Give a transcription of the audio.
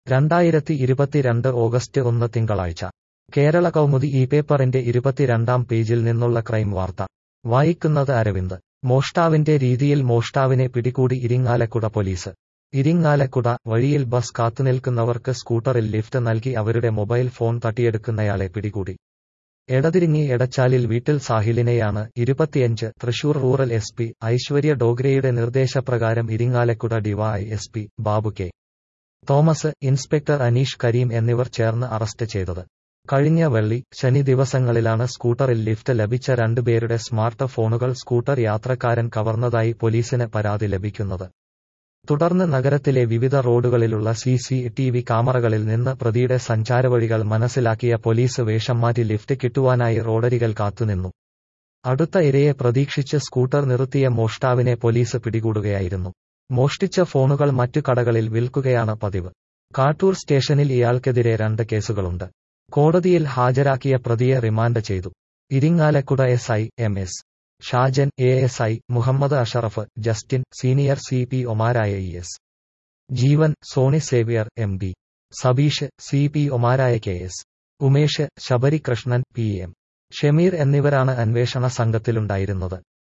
രണ്ടായിരത്തി ഇരുപത്തിരണ്ട് ഓഗസ്റ്റ് ഒന്ന് തിങ്കളാഴ്ച കേരള കൗമുദി ഈ പേപ്പറിന്റെ ഇരുപത്തിരണ്ടാം പേജിൽ നിന്നുള്ള ക്രൈം വാർത്ത വായിക്കുന്നത് അരവിന്ദ് മോഷ്ടാവിന്റെ രീതിയിൽ മോഷ്ടാവിനെ പിടികൂടി ഇരിങ്ങാലക്കുട പോലീസ് ഇരിങ്ങാലക്കുട വഴിയിൽ ബസ് കാത്തുനിൽക്കുന്നവർക്ക് സ്കൂട്ടറിൽ ലിഫ്റ്റ് നൽകി അവരുടെ മൊബൈൽ ഫോൺ തട്ടിയെടുക്കുന്നയാളെ പിടികൂടി എടതിരിങ്ങി എടച്ചാലിൽ വീട്ടിൽ സാഹിലിനെയാണ് ഇരുപത്തിയഞ്ച് Thrissur rural S P Aishwarya ഡോഗ്രയുടെ നിർദ്ദേശപ്രകാരം Irinjalakuda D Y S P Babu K Thomas inspector Aneesh Kareem എന്നിവർ ചേർന്ന് അറസ്റ്റ് ചെയ്തത് കഴിഞ്ഞ വെള്ളി ശനി ദിവസങ്ങളിലാണ് സ്കൂട്ടറിൽ ലിഫ്റ്റ് ലഭിച്ച രണ്ടുപേരുടെ സ്മാർട്ട് ഫോണുകൾ സ്കൂട്ടർ യാത്രക്കാരൻ കവർന്നതായി പോലീസിന് പരാതി ലഭിക്കുന്നത് തുടർന്ന് നഗരത്തിലെ വിവിധ റോഡുകളിലുള്ള സി സി ടി വി ക്യാമറകളിൽ നിന്ന് പ്രതിയുടെ സഞ്ചാരവഴികൾ മനസ്സിലാക്കിയ പോലീസ് വേഷം മാറ്റി ലിഫ്റ്റ് കിട്ടുവാനായി റോഡരികൾ കാത്തുനിന്നു അടുത്ത ഇരയെ പ്രതീക്ഷിച്ച് സ്കൂട്ടർ നിർത്തിയ മോഷ്ടാവിനെ പോലീസ് പിടികൂടുകയായിരുന്നു മോഷ്ടിച്ച ഫോണുകൾ മറ്റു കടകളിൽ വിൽക്കുകയാണ് പതിവ് കാട്ടൂർ സ്റ്റേഷനിൽ ഇയാൾക്കെതിരെ രണ്ട് കേസുകളുണ്ട് കോടതിയിൽ ഹാജരാക്കിയ പ്രതിയെ റിമാൻഡ് ചെയ്തു Irinjalakuda S I M S Shajan A S I Muhammad Ashraf Justin senior C P ഒമാരായ E S Jeevan Soni Xavier M B Sabeesh C P ഒമാരായ K S Umesh Sabari Krishnan P M Shameer എന്നിവരാണ് അന്വേഷണ സംഘത്തിലുണ്ടായിരുന്നത്